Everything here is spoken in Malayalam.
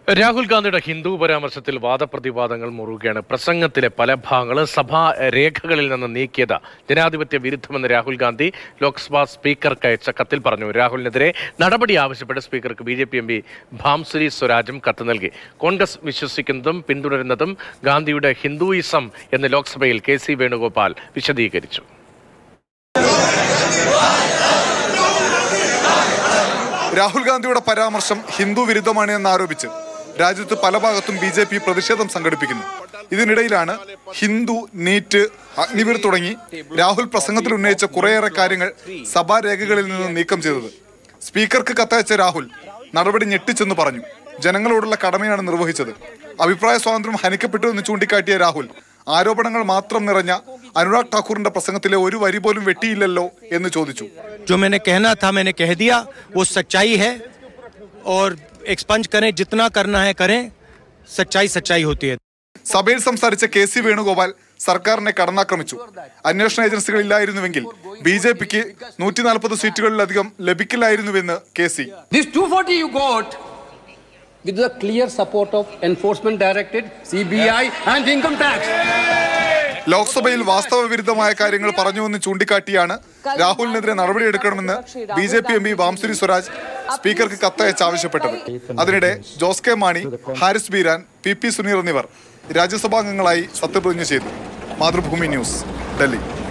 രാഹുൽ ഗാന്ധിയുടെ ഹിന്ദു പരാമർശത്തിൽ വാദപ്രതിവാദങ്ങൾ മുറുകയാണ് പ്രസംഗത്തിലെ പല ഭാഗങ്ങളും സഭാ രേഖകളിൽ നിന്ന് നീക്കിയത് ജനാധിപത്യ വിരുദ്ധമെന്ന് രാഹുൽ ഗാന്ധി ലോക്സഭാ സ്പീക്കർക്ക് അയച്ച കത്തിൽ പറഞ്ഞു രാഹുലിനെതിരെ നടപടി ആവശ്യപ്പെട്ട് സ്പീക്കർക്ക് B J P M P Bansuri സ്വരാജും കത്ത് നൽകി കോൺഗ്രസ് വിശ്വസിക്കുന്നതും പിന്തുടരുന്നതും ഗാന്ധിയുടെ ഹിന്ദുയിസം എന്ന് ലോക്സഭയിൽ കെ സി വേണുഗോപാൽ വിശദീകരിച്ചു രാഹുൽ ഗാന്ധിയുടെ പരാമർശം ഹിന്ദു വിരുദ്ധമാണ് എന്ന് ആരോപിച്ച് രാജ്യത്ത് പല ഭാഗത്തും ബി ജെ പി പ്രതിഷേധം സംഘടിപ്പിക്കുന്നു ഇതിനിടയിലാണ് ഹിന്ദു നീറ്റ് അഗ്നിവീർ തുടങ്ങി രാഹുൽ പ്രസംഗത്തിൽ ഉന്നയിച്ച കുറേയേറെ കാര്യങ്ങൾ സഭാരേഖകളിൽ നിന്ന് നീക്കം ചെയ്തത് സ്പീക്കർക്ക് കത്തയച്ച രാഹുൽ നടപടി ഞെട്ടിച്ചെന്ന് പറഞ്ഞു ജനങ്ങളോടുള്ള കടമയാണ് നിർവഹിച്ചത് അഭിപ്രായ സ്വാതന്ത്ര്യം ഹനിക്കപ്പെട്ടു എന്ന് ചൂണ്ടിക്കാട്ടിയ രാഹുൽ ആരോപണങ്ങൾ മാത്രം നിറഞ്ഞ അനുരാഗ് ഠാക്കൂറിന്റെ പ്രസംഗത്തിലെ ഒരു വരി പോലും വെട്ടിയില്ലല്ലോ എന്ന് ചോദിച്ചു जो मैंने कहना था मैंने कह दिया वो सच्चाई है और एक्सपंज करें जितना करना है करें सच्चाई सच्चाई होती है സഭയിൽ സംസാരിച്ച കെ സി വേണുഗോപാൽ സർക്കാരിനെ കടന്നാക്രമിച്ചു അന്വേഷണ ഏജൻസികൾ ഇല്ലായിരുന്നുവെങ്കിൽ ബി ജെ പിക്ക് നൂറ്റി നാൽപ്പത് സീറ്റുകളിലധികം ലഭിക്കില്ലായിരുന്നുവെന്ന് K C This 240 you got with the clear support of Enforcement Directorate, CBI, and Income Tax. ലോക്സഭയിൽ വാസ്തവ വിരുദ്ധമായ കാര്യങ്ങൾ പറഞ്ഞുവെന്ന് ചൂണ്ടിക്കാട്ടിയാണ് രാഹുലിനെതിരെ നടപടിയെടുക്കണമെന്ന് B J P M P Bansuri Swaraj സ്പീക്കർക്ക് കത്തയച്ച് ആവശ്യപ്പെട്ടത് അതിനിടെ Jose K Mani Haris Beeran P P Suneer എന്നിവർ രാജ്യസഭാംഗങ്ങളായി സത്യപ്രതിജ്ഞ ചെയ്തു മാതൃഭൂമി ന്യൂസ് ഡൽഹി